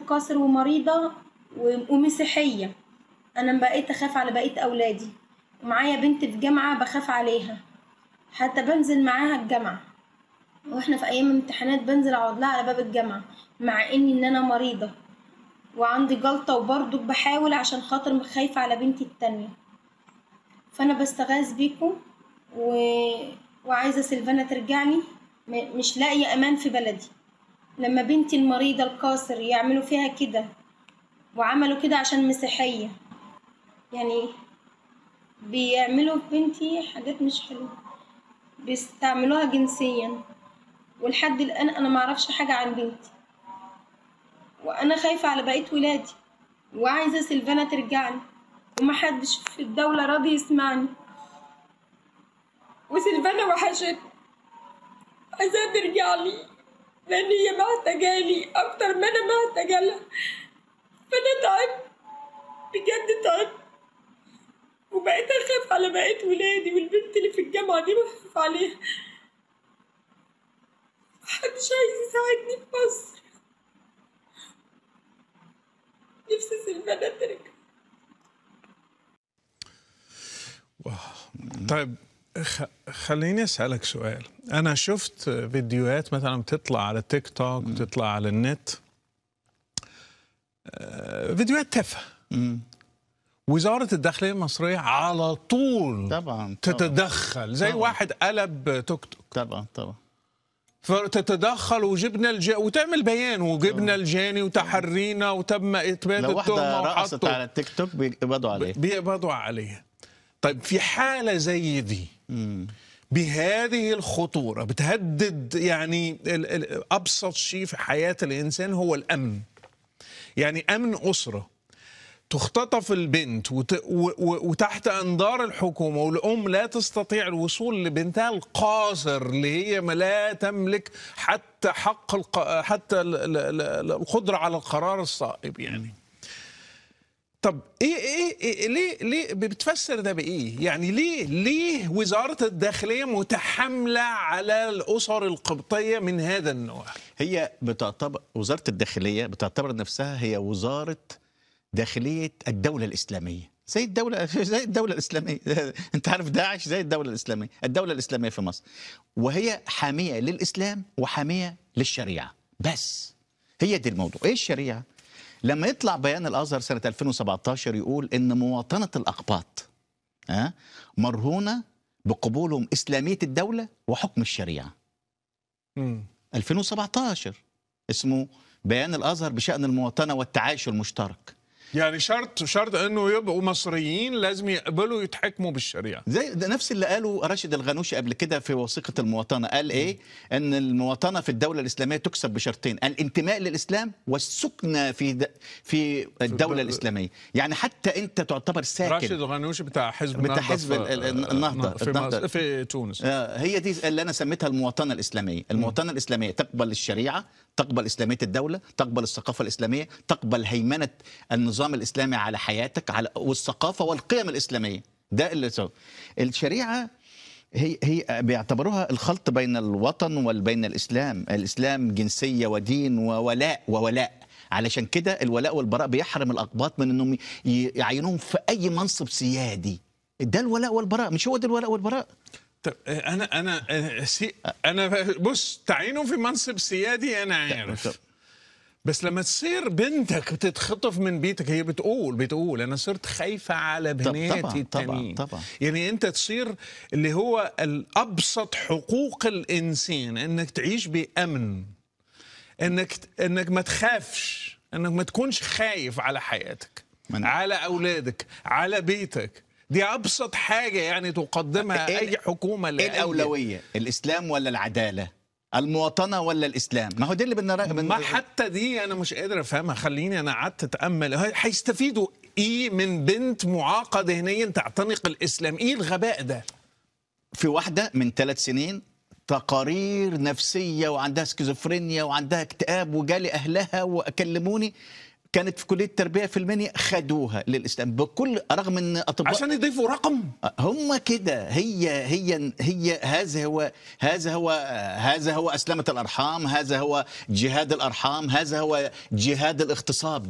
قاصر ومريضة و- ومسيحية أنا بقيت أخاف على بقية أولادي ومعايا بنت في جامعة بخاف عليها حتى بنزل معاها الجامعة واحنا في أيام الامتحانات بنزل أقعد لها على باب الجامعة مع إني إن أنا مريضة وعندي جلطة وبرضه بحاول عشان خاطر خايفة على بنتي التانية فأنا بستغاث بيكم و... وعايزة سيلفانا ترجعني م- مش لاقية أمان في بلدي لما بنتي المريضة القاصر يعملوا فيها كده وعملوا كده عشان مسيحية يعني بيعملوا في بنتي حاجات مش حلوة بيستعملوها جنسيا ولحد الآن أنا معرفش حاجة عن بنتي وأنا خايفة على بقية ولادي وعايزة سيلفانا ترجعني ومحدش في الدولة راضي يسمعني وسيلفانا وحشتني عايزاها ترجع لي لأن هي محتاجالي أكتر ما أنا محتاجالها فأنا تعبت بجد تعبت وبقيت أخاف على بقية ولادي والبنت اللي في الجامعة دي بخاف عليها محدش عايز يساعدني في مصر نفسي سيلفانا ترجع طيب خ... خليني اسالك سؤال انا شفت فيديوهات مثلا بتطلع على تيك توك بتطلع على النت آه، فيديوهات تافهه وزاره الداخليه المصريه على طول طبعا طبعا تتدخل زي طبعاً. واحد قلب توك توك طبعا طبعا فتتدخل وجبنا الج... وتعمل بيان وجبنا الجاني وتحرينا وتم اثبات لو التهمه واحده رقصت وحطوا على التيك توك بيقبضوا عليه بيقبضوا عليها طيب في حالة زي دي بهذه الخطورة بتهدد يعني ال- ال- أبسط شيء في حياة الإنسان هو الأمن يعني أمن أسرة تختطف البنت وت... و... و... وتحت أنظار الحكومة والأم لا تستطيع الوصول لبنتها القاصر اللي هي ما لا تملك حتى حق الق... حتى ال... ال... ال- القدرة على القرار الصائب يعني طب ايه ايه, إيه ليه ليه بتفسر ده بايه؟ يعني ليه ليه وزاره الداخليه متحامله على الاسر القبطيه من هذا النوع؟ هي بتعتبر وزاره الداخليه بتعتبر نفسها هي وزاره داخليه الدوله الاسلاميه زي الدولة زي الدولة الإسلامية أنت عارف داعش زي الدولة الإسلامية الدولة الإسلامية في مصر وهي حامية للإسلام وحامية للشريعة بس هي دي الموضوع إيه الشريعة لما يطلع بيان الأزهر سنة 2017 يقول إن مواطنة الأقباط ها مرهونة بقبولهم إسلامية الدولة وحكم الشريعة مم. 2017 اسمه بيان الازهر بشان المواطنه والتعايش المشترك يعني شرط شرط انه يبقوا مصريين لازم يقبلوا يتحكموا بالشريعه. زي ده نفس اللي قاله راشد الغنوشي قبل كده في وثيقه المواطنه قال ايه ان المواطنه في الدوله الاسلاميه تكسب بشرطين الانتماء للاسلام والسكنى في د... في الدوله الدولة. الاسلاميه يعني حتى انت تعتبر راشد ساكن الغنوشي بتاع حزب بتاع النهضه حزب في- ال- ال- النهضة. في النهضة. مصر في تونس. آه، هي دي اللي انا سميتها المواطنه الاسلاميه، المواطنه الاسلاميه تقبل الشريعه، تقبل اسلاميه الدوله، تقبل الثقافه الاسلاميه، تقبل هيمنه النظام الاسلامي على حياتك على والثقافه والقيم الاسلاميه، ده اللي سو. الشريعه هي هي بيعتبروها الخلط بين الوطن وبين الاسلام، الاسلام جنسيه ودين وولاء وولاء علشان كده الولاء والبراء بيحرم الاقباط من انهم ي- يعينوهم في اي منصب سيادي ده الولاء والبراء مش هو ده الولاء والبراء طب انا انا أنا سي انا بص تعينه في منصب سيادي انا عارف بس لما تصير بنتك بتتخطف من بيتك هي بتقول بتقول انا صرت خايفه على طب- بناتي طبعاً، التانيين طبعاً، طبعاً. يعني انت تصير اللي هو الابسط حقوق الانسان انك تعيش بامن انك انك ما تخافش انك ما تكونش خايف على حياتك من- على اولادك على بيتك دي ابسط حاجه يعني تقدمها إيه- اي حكومه ايه لأي الاولويه الاسلام ولا العداله المواطنه ولا الاسلام ما هو دي اللي بنرا... بن... ما حتى دي انا مش قادر افهمها خليني انا قعدت اتامل هي- هيستفيدوا ايه من بنت معاقه ذهنيا تعتنق الاسلام ايه الغباء ده في واحده من ثلاث سنين تقارير نفسيه وعندها سكيزوفرينيا وعندها اكتئاب وجالي اهلها وكلموني كانت في كليه التربيه في المنيا خدوها للاسلام بكل رغم ان اطباء عشان يضيفوا رقم هم كده هي هي هي هذا هو هذا هو هذا هو اسلمه الارحام هذا هو جهاد الارحام هذا هو جهاد الاغتصاب